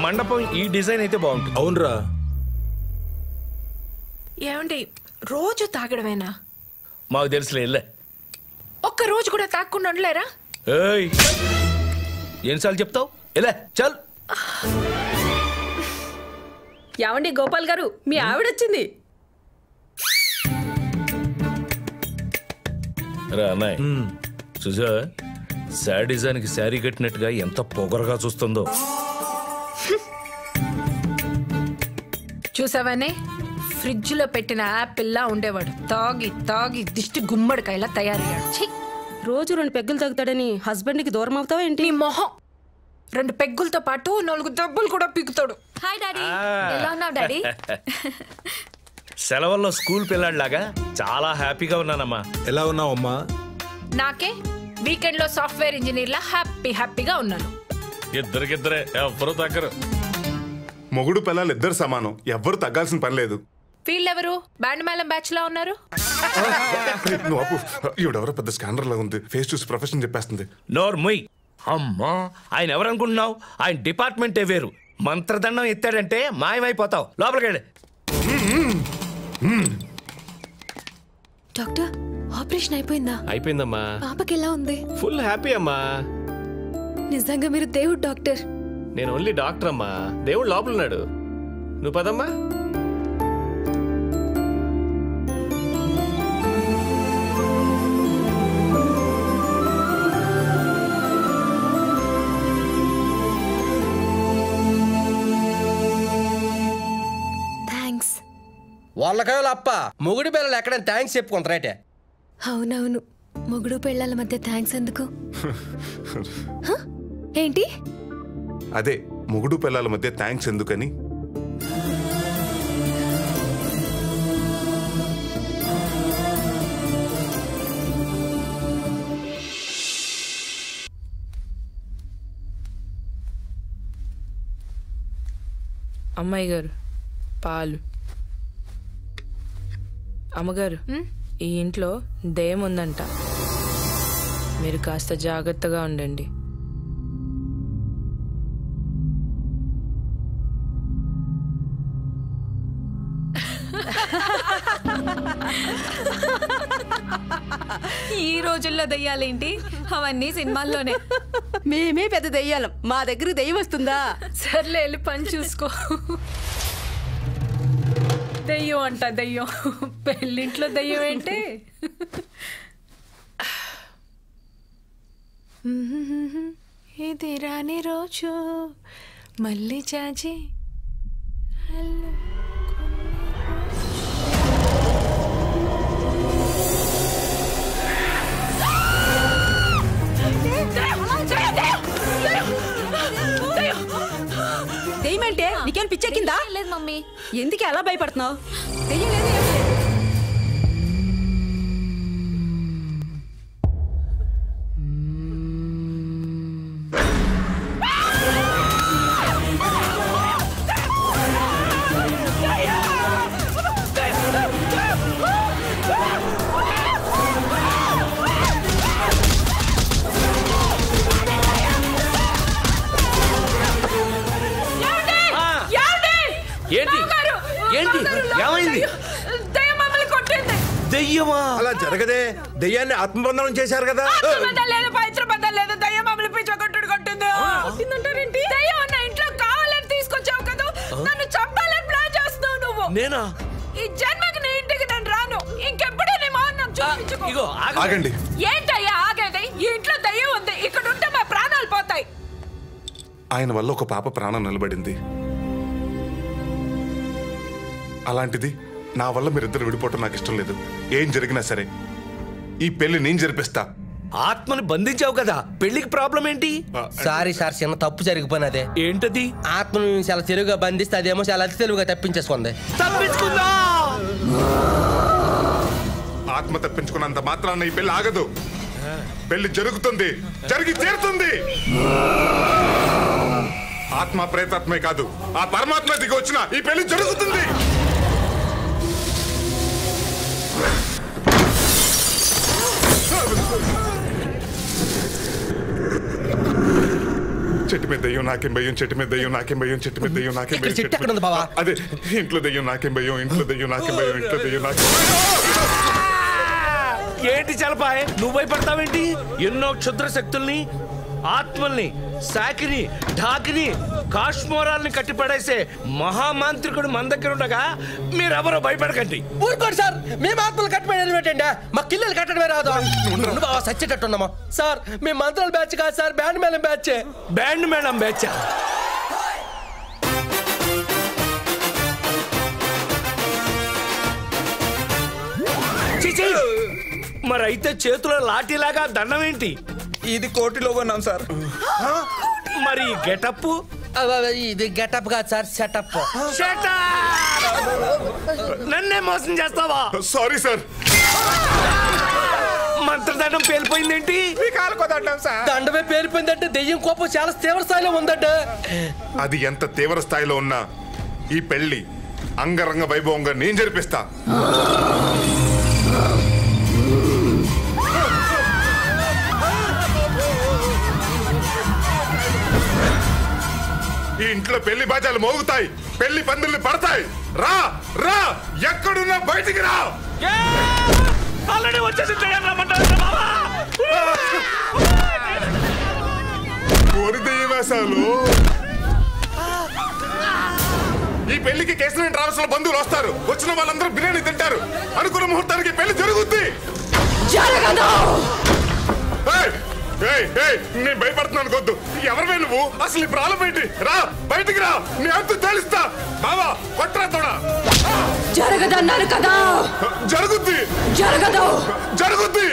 మండపం ఈ డిజైన్ అయితే బాగుంటుంది అవునరా ఏమండి రోజు తాగడమేనా మాకు తెలుసులే వెళ్ళే ఒక్క రోజు కూడా తాగకుండా ఉండలేరా ఏయ్ ఎన్నిసార్లు చెప్తావు వెళ్ళే చల్ ఏమండి గోపాల్ గారు మీ ఆవిడొచ్చింది రా అన్నయ్య చూసా శాడిజానికి శారీ కట్టినట్టుగా ఎంత పొగరగా చూస్తుందో చూసావానే ఫ్రిడ్జ్ లో పెట్టిన యాపిల్ లా ఉండేవాడు తాగి తాగి దిష్టి గుమ్మడికాయలా తయారయ్యాడు ఛీ, రోజు రెండు పెగ్గులు తగ్గుతాడని హస్బెండ్కి దూరం అవుతావా ఏంటి నీ మొహం రెండు పెగ్గులతో పాటు నాలుగు దెబ్బలు కూడా పీకుతాడు హాయ్ డాడీ ఎలా ఉన్నావు డాడీ సెలవుల్లో స్కూల్ పిల్లాడిలాగా చాలా హ్యాపీగా ఉన్నానమ్మా ఎలా ఉన్నావమ్మా నాకే వీకెండ్ లో సాఫ్ట్వేర్ ఇంజనీర్ లా హ్యాపీ హ్యాపీగా ఉన్నాను ఇద్దరికిద్దరే ఎవరు దగ్గర మొగుడు పిల్లలు ఇద్దరు సమానం ఎవ్వరు తగ్గాల్సిన పని లేదు వీళ్ళెవరు బ్యాండ్ మేళం బ్యాచ్ లా ఉన్నారు ఏయ్, నువ్వు ఆపు ఈవిడెవరో పెద్ద స్కానర్ లా ఉంది ఫేస్ చూసి ప్రొఫెషన్ చెప్పేస్తుంది నోర్ మొయ్ అమ్మా ఆయన ఎవరనుకుంటున్నావు ఆయన డిపార్ట్మెంటే వేరు మంత్రదండం ఎత్తాడంటే మాయమైపోతావు లోపలికి వెళ్ళి డాక్టర్ ఆపరేషన్ అయిపోయిందా అయిపోయిందమ్మా పాపకి ఎలా ఉంది ఫుల్ హ్యాపీ అమ్మా నిజంగా మీరు దేవుడు డాక్టర్ నేను ఓన్లీ డాక్టర్ అమ్మా దేవుడు లోపల ఉన్నాడు నువ్వు పదమ్మా థ్యాంక్స్ వాళ్ళకాయ అప్ప మొగుడి పిల్లలు ఎక్కడ థ్యాంక్స్ చెప్పుకుంటారైతే అవునవును మొగుడు పెళ్ళాల మధ్య థ్యాంక్స్ ఎందుకు హ? ఏంటి అదే మొగుడు పిల్లల మధ్య థ్యాంక్స్ ఎందుకని అమ్మాయి గారు పాలు అమ్మగారు ఈ ఇంట్లో దయ్యం ఉందంట మీరు కాస్త జాగ్రత్తగా ఉండండి ఈ రోజుల్లో దయ్యాలేంటి అవన్నీ సినిమాల్లోనే మేమే పెద్ద దెయ్యాలం మా దగ్గర దెయ్యం వస్తుందా సర్లే వెళ్ళి పని చూసుకో దయ్యం అంట దయ్యం పెళ్ళింట్లో దయ్యం ఏంటి ఇది రాని రోజు మళ్ళీ చాచి దెయ్యం అంటే నీకేం పిచ్చెక్కిందా లేదు మమ్మీ ఎందుకు అలా భయపడుతున్నావు దెయ్యం లేదు ఏం లేదు. ఏంటి ఏంటి ఏమైంది దయ్యం మమ్మల్ని కొట్టింది దెయ్యమా అలా జరగదే దెయ్యాన్ని ఆత్మబంధనం చేశారు కదా ఆత్మబంధం లేదు పవిత్రబంధం లేదు దయ్యం మమ్మల్ని పిచ్చగొట్టుడు కొట్టింది కొట్టిందంటారేంటి దయ్యం ఉన్న ఇంట్లో కావాలని తీసుకొచ్చావు కదా నన్ను చంపాలని ప్లాన్ చేస్తున్నావు నువ్వు నేనా ఈ జన్మకి నీ ఇంటికి నేను రాను ఇంకెప్పుడు నీ మొహం నాకు చూపించుకో ఇగో ఆగ ఆగండి ఏంటయ్యా ఆగేది ఈ ఇంట్లో దయ్యం ఉంది ఇక్కడ ఉంటే మా ప్రాణాలు పోతాయి ఆయన వల్ల ఒక పాప ప్రాణం నిలబడింది అలాంటిది నా వల్ల మీరిద్దరు విడిపోవటం నాకు ఇష్టం లేదు ఏం జరిగినా సరే ఈ పెళ్లి నేను జరిపిస్తా ఆత్మని బంధించావు కదా పెళ్లికి ప్రాబ్లం ఏంటి సారీ సార్ చిన్న తప్పు జరిగిపోయినదే ఏంటది ఆత్మను చాలా తెలుగుగా బంధిస్తే అదేమో చాలా అతి తెలుగుగా తప్పించేసుకుంది తప్పించుకుందా ఆత్మ తప్పించుకున్నంత మాత్రాన ఈ పెళ్లి ఆగదు పెళ్లి జరుగుతుంది జరిగి తీరుతుంది ఆత్మ ప్రేతాత్మే కాదు ఆ పరమాత్మ దిగి వచ్చిన ఈ పెళ్లి జరుగుతుంది చెట్టు మీద దయ్యం నాకేం భయం చెట్టు మీద దయ్యం నాకేం భయం చెట్టు మీద దయ్యం నాకేం ఇక్కడ భయం చెట్టు ఎక్కడ ఉంది బావా? అదే ఇంట్లో దయ్యం నాకేం భయం ఇంట్లో దయ్యం నాకేం భయం ఇంట్లో దయ్యం నాకేం భయం. ఏంటి చలపాయ్ నువ్వు భయపడతావేంటి ఎన్నో క్షుద్ర శక్తుల్ని ఆత్మల్ని సాకిని ఢాకిని కాశ్మోరాల్ని కట్టిపడేసే మహామాంత్రికుడు మన దగ్గర ఉండగా మీరెవరో భయపడకండి ఊరుకోండి సార్ మేము ఆత్మలు కట్టబడి పెట్టండి మా కిల్లలు కట్టడమే రాదు ఉండు బావా సచ్చేటట్టున్నామా సార్ మేము మంత్రాల బ్యాచ్ కాదు సార్ బ్యాండ్ మేళం బ్యాచ్ బ్యాండ్ మేడం బేచా మరి అయితే చేతిలో లాఠీలాగా దండం ఏంటి ఇది కోటిలో కొన్నాం సార్ మరి గెటప్ ఇది గెటప్ కాదు సార్ సెటప్ నన్నే మోసం చేస్తావా సారీ సార్ మంత్రదండం పేలిపోయిందేంటి దండమే పేలిపోయిందంటే దెయ్యం కోపం చాలా తీవ్ర స్థాయిలో ఉందంటే అది ఎంత తీవ్ర స్థాయిలో ఉన్నా ఈ పెళ్లి అంగరంగ వైభవంగా నేను జరిపిస్తా ఈ ఇంట్లో పెళ్లి బాజాలు మోగుతాయి పెళ్లి పందిళ్ళు పడతాయి రా రా ఎక్కడున్నా బయటికి రా ఆల్రెడీ వచ్చేసి కోరి దెయ్యవేశాలు ఈ పెళ్లికి కేసులని ట్రావెల్స్ లో బంధువులు వస్తారు వచ్చిన వాళ్ళందరూ బిర్యానీ తింటారు అనుకున్న ముహూర్తానికి పెళ్లి జరుగుద్ది ఏయ్, ఏయ్, ఏయ్, నేను భయపడుతున్నాను కొద్దు ఎవరివే నువ్వు అసలు ఈ ప్రాణం ఏంటి రా బయటికి రా నీ అంతు తెలుస్తా బావా కొట్రా తోడా జరగదన్నాను కదా జరుగుద్ది జరగదు జరుగుద్ది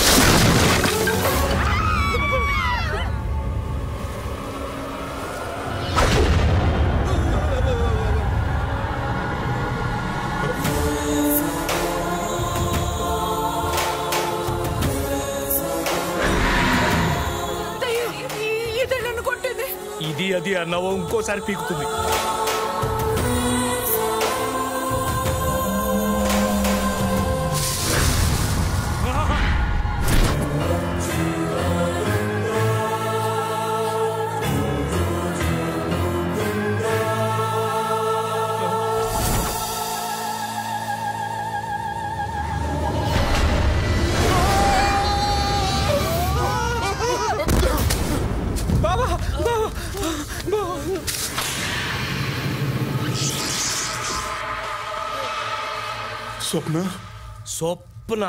ఇదే నన్ను కొట్టింది ఇది అది అన్నావో ఇంకోసారి పీకుతుంది స్వప్న స్వప్న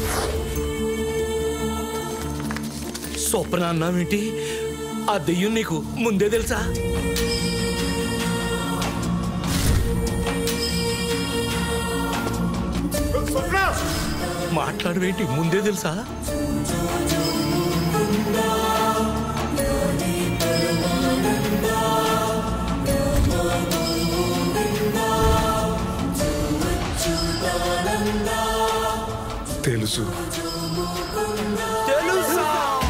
స్వప్న అన్నావేంటి ఆ దెయ్యం నీకు ముందే తెలుసా స్వప్న మాట్లాడవేంటి ముందే తెలుసా తెలుసు తెలుసా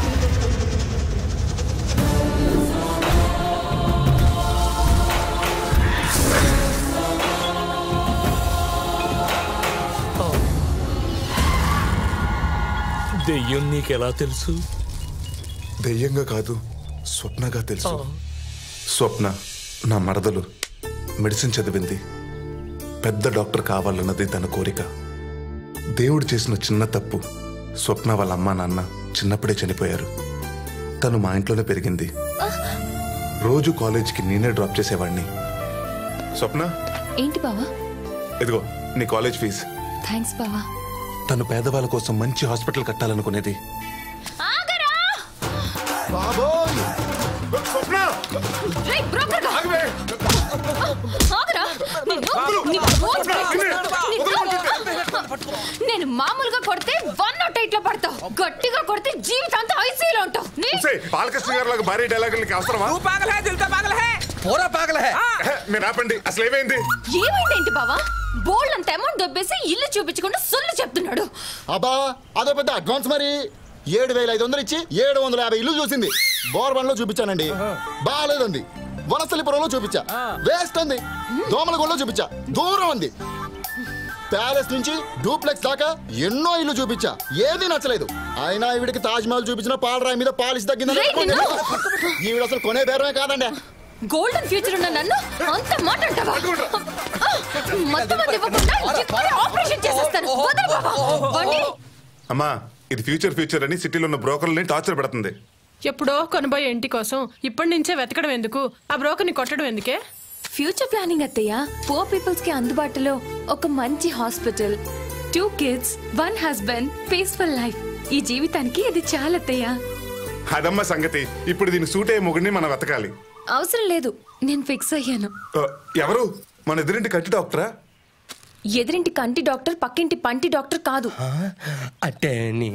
దెయ్యం నీకెలా తెలుసు దెయ్యంగా కాదు స్వప్నగా తెలుసు స్వప్న నా మరదలు మెడిసిన్ చదివింది పెద్ద డాక్టర్ కావాలన్నది తన కోరిక దేవుడు చేసిన చిన్న తప్పు స్వప్న వాళ్ళ అమ్మా నాన్న చిన్నప్పుడే చనిపోయారు తను మా ఇంట్లోనే పెరిగింది రోజు కాలేజీకి నేనే డ్రాప్ చేసేవాడిని స్వప్న ఏంటి బావా ఇదిగో నీ కాలేజ్ ఫీజు థ్యాంక్స్ బావా తను పేదవాళ్ళ కోసం మంచి హాస్పిటల్ కట్టాలనుకునేది ఆగరా స్వప్న రేయ్, బ్రోకర్ గా. ఆగరా. నిన్ను- నీ ఫోన్ నిన్ను- నేను మామూలుగా కొడితే వన్ నాట్ ఎయిట్ లో పడతావు గట్టిగా కొడితే జీవితాంతం ఐసీలో ఉంటావు నీ ఉసేయ్, బాలకృష్ణ గారి లాగా భారీ డైలాగులు నీకు అవసరమా तू पागल है दिल तो पागल है పూరా పాగలే హే, మీరు ఆపండి అసలు ఏమైంది ఏమైందేంటి బావా బోల్డ్ అంత అమౌంట్ దొబ్బేసి ఇల్లు చూపించకుండా సొల్లు చెప్తున్నాడు అబ్బా అదో పెద్ద అడ్వాన్స్ మరి ఏడు వేల ఐదు వందలు ఇచ్చి ఏడు వందల యాభై ఇల్లు చూసింది బోర్బండ్లో చూపించానండి బాగాలేదండి వనస్థలిపురంలో చూపించా వేస్ట్ అంది దోమలగూడలో చూపించా దూరం అంది ప్యాలెస్ నుంచి డూప్లెక్స్ దాకా ఎన్నో ఇల్లు చూపించా ఏది నచ్చలేదు అయినా ఈవిడికి తాజ్ మహల్ చూపించిన పాలరాయి మీద పాలిష్ తగ్గిందని రేయ్, నిన్ను! ఈవిడ అసలు కొనే బేరమే కాదండి గోల్డెన్ ఫ్యూచర్ ఉన్న నన్ను అంత మాట అంటావా ఆ, మొత్తం అది ఇవ్వకుండా ఇప్పుడే ఆపరేషన్ చేసేస్తాను వదలు బాబా బండి అమ్మా ఇది ఫ్యూచర్ ఫ్యూచర్ అని సిటీలో ఉన్న బ్రోకర్లని టార్చర్ పెడుతుంది ఎప్పుడో కొనబోయే ఇంటి కోసం ఇప్పటి నుంచే వెతకడం ఎందుకు ఆ బ్రోకర్ని కొట్టడం ఎందుకే ఫ్యూచర్ ప్లానింగ్ అత్తయ్య పూర్ పీపుల్స్ కి అందుబాటులో ఒక మంచి hospital two kids one husband peaceful life ఈ జీవితానికి ఇది చాలా అత్తయ్య అదమ్మ సంగతి ఇప్పుడు దీనికి సూట్ అయ్యే మొగుడిని మనం వెతకాలి అవసరం లేదు నేను ఫిక్స్ అయ్యాను ఆ, ఎవరు మన ఎదురింటి కంటి డాక్టరా ఎదురింటి కంటి డాక్టర్ పక్కింటి పంటి డాక్టర్ కాదు అంటే నీ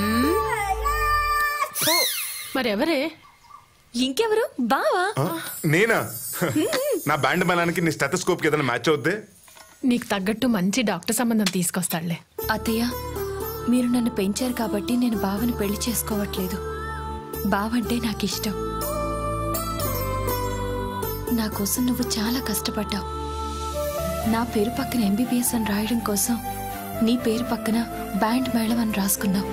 మరి ఎవరే ఇంకెవరు బావా ఆ, నేనా నా బ్యాండ్ మేళానికి నీ స్టెథోస్కోప్ కి ఏదైనా మ్యాచ్ అవుద్దే నీకు తగ్గట్టు మంచి డాక్టర్ సంబంధం తీసుకొస్తాడులే అత్తయ్య మీరు నన్ను పెంచారు కాబట్టి నేను బావని పెళ్లి చేసుకోవట్లేదు బావంటే నాకు ఇష్టం నా కోసం నువ్వు చాలా కష్టపడ్డావు నా పేరు పక్కన ఎంబీబీఎస్ అని రాయడం కోసం నీ పేరు పక్కన బ్యాండ్ మేళం అని రాసుకున్నావు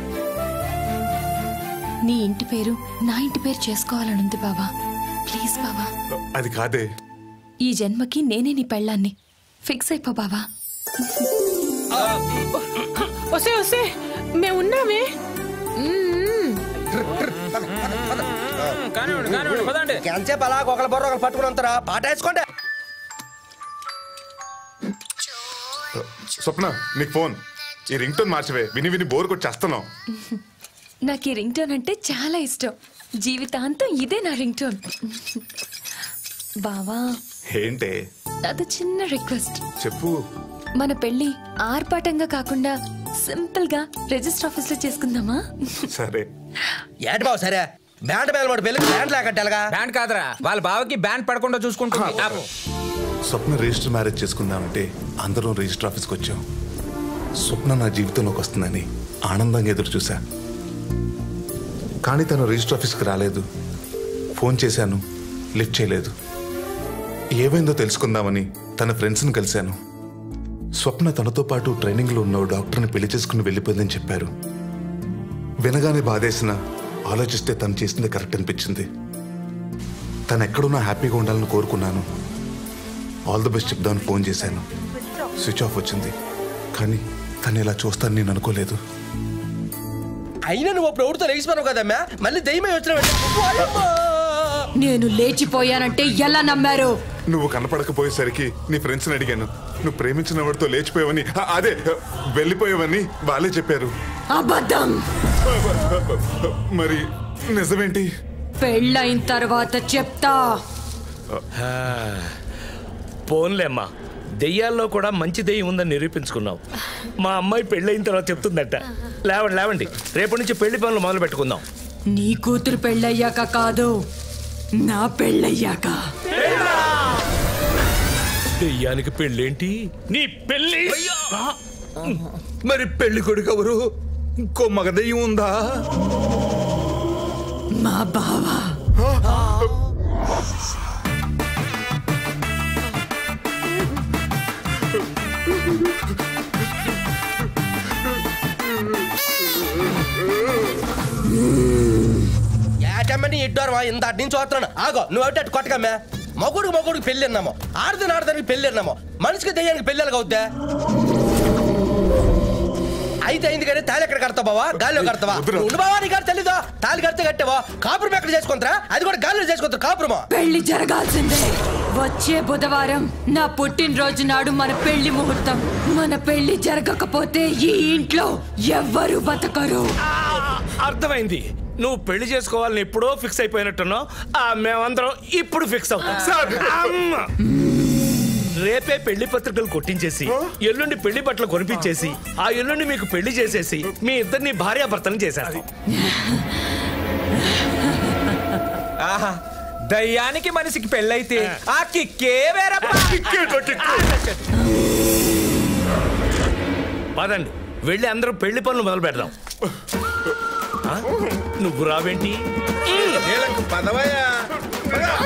నీ ఇంటి పేరు నా ఇంటి పేరు చేసుకోవాలనుంది బావా ప్లీజ్ బావా అది కాదే ఈ జన్మకి నేనే నీ పెళ్ళాన్ని ఫిక్స్ అయిపో బావా వస్తే వస్తే మేము ఉన్నామే కానివ్వండి కానివ్వండి పదండి ఎంతసేపు అలా ఒకళ్ళ బొర్ర ఒకళ్ళు పట్టుకుని ఉంటారా పాట వేసుకోండి స్వప్న నీకు ఫోన్ ఈ రింగ్ టోన్ మార్చివే విని విని బోర్ కొట్టి చేస్తున్నావు నాకు ఈ రింగ్ టోన్ అంటే చాలా ఇష్టం జీవితాంతం ఇదే నా రింగ్ టోన్ బావా ఏంటే నాది చిన్న రిక్వెస్ట్ చెప్పు మన పెళ్లి ఆర్పాటంగా కాకుండా సింపుల్ గా రిజిస్టర్ ఆఫీస్ లో చేసుకుందామా సరే ఏంటి బాబు సరే బ్యాండ్ మేళ వాడు పెళ్ళికి బ్యాండ్ లేకట్టాలిగా బ్యాండ్ కాదురా వాళ్ళ బావకి బ్యాండ్ పడకుండా చూసుకుంటుంది ఆపు. స్వప్న రిజిస్టర్ మ్యారేజ్ చేసుకుందామంటే అందరం రిజిస్టర్ ఆఫీస్కి వచ్చాం స్వప్న నా జీవితంలోకి వస్తుందని ఆనందంగా ఎదురు చూశా కానీ తను రిజిస్టర్ ఆఫీస్కి రాలేదు ఫోన్ చేశాను లిఫ్ట్ చేయలేదు ఏమైందో తెలుసుకుందామని తన ఫ్రెండ్స్ని కలిశాను స్వప్న తనతో పాటు ట్రైనింగ్లో ఉన్న ఓ డాక్టర్ని పెళ్లి చేసుకుని వెళ్ళిపోయిందని చెప్పారు వినగానే బాధేసిన ఆలోచిస్తే తను చేసింది కరెక్ట్ అనిపించింది తను ఎక్కడున్నా హ్యాపీగా ఉండాలని కోరుకున్నాను ఆల్ ది బెస్ట్ చెప్దామని ఫోన్ చేశాను స్విచ్ ఆఫ్ వచ్చింది కానీ తను ఇలా చూస్తాను నేను అనుకోలేదు అయినా నువ్వు అప్పుడు ఎవరితో లేచిపోయావు కదమ్మా మళ్ళీ దయ్యమే వచ్చిన నేను లేచిపోయానంటే ఎలా నమ్మారు నువ్వు కనపడకపోయేసరికి నీ ఫ్రెండ్స్ని అడిగాను నువ్వు ప్రేమించిన వాడితో లేచిపోయావని ఆ, అదే వెళ్ళిపోయావని వాళ్ళే చెప్పారు అబద్ధం మరి నిజమేంటి పెళ్ళైన తర్వాత చెప్తా పోన్లేమ్మా దెయ్యాల్లో కూడా మంచి దెయ్యం ఉందని నిరూపించుకున్నావు మా అమ్మాయి పెళ్ళయిన తర్వాత చెప్తుందట లేవండి లేవండి రేపటి నుంచి పెళ్లి పనులు మొదలు పెట్టుకుందాం నీ కూతురు పెళ్ళయ్యాక కాదు నా పెళ్ళయ్యాక దెయ్యానికి పెళ్ళేంటి నీ పెళ్ళి మరి పెళ్లి కొడుకు ఎవరు ఇంకో మగ దెయ్యం ఉందా మా బావా ఏటమ్మని ఇడ్డారు ఇంత అటు నుంచి వస్తున్నాను ఆగో నువ్వు అటు అటు కొట్టకమ్మా మగుడు మగుడికి పెళ్ళి అన్నాము ఆడదని ఆడదానికి పెళ్ళి అన్నాము మనిషికి దెయ్యానికి పెళ్ళి అవుద్దా అయితే అయింది కానీ తాళి ఎక్కడ కడతావు బావా గాలిలో కడతావా వద్దురా. ఉండు బావా నీ గారు తెలీదా తాళి కడితే కట్టావా కాపురం ఎక్కడ చేసుకుంటారా అది కూడా గాలిలో చేసుకుంటారు కాపురమా పెళ్లి జరగాల్సిందే వచ్చే బుధవారం నా పుట్టినరోజు నాడు మన పెళ్లి ముహూర్తం మన పెళ్లి జరగకపోతే ఈ ఇంట్లో ఎవ్వరు బతకరు అర్థమైంది నువ్వు పెళ్లి చేసుకోవాలని ఎప్పుడో ఫిక్స్ అయిపోయినట్టున్నావు ఆ మేమందరం ఇప్పుడు ఫిక్స్ అవుతాం సార్. అమ్మ. రేపే పెళ్లి పత్రికలు కొట్టించేసి ఎల్లుండి పెళ్లి బట్టలు కొనిపించేసి ఆ ఎల్లుండి మీకు పెళ్లి చేసేసి మీ ఇద్దరిని భార్యాభర్తలు చేసేస్తాం ఆహా దయ్యానికి మనిషికి పెళ్ళైతే ఆ కిక్కే వేరప్ప పదండి వెళ్ళి అందరూ పెళ్లి పనులు మొదలు పెడదాం ఆ? నువ్వు రావేంటి పదవయ్యా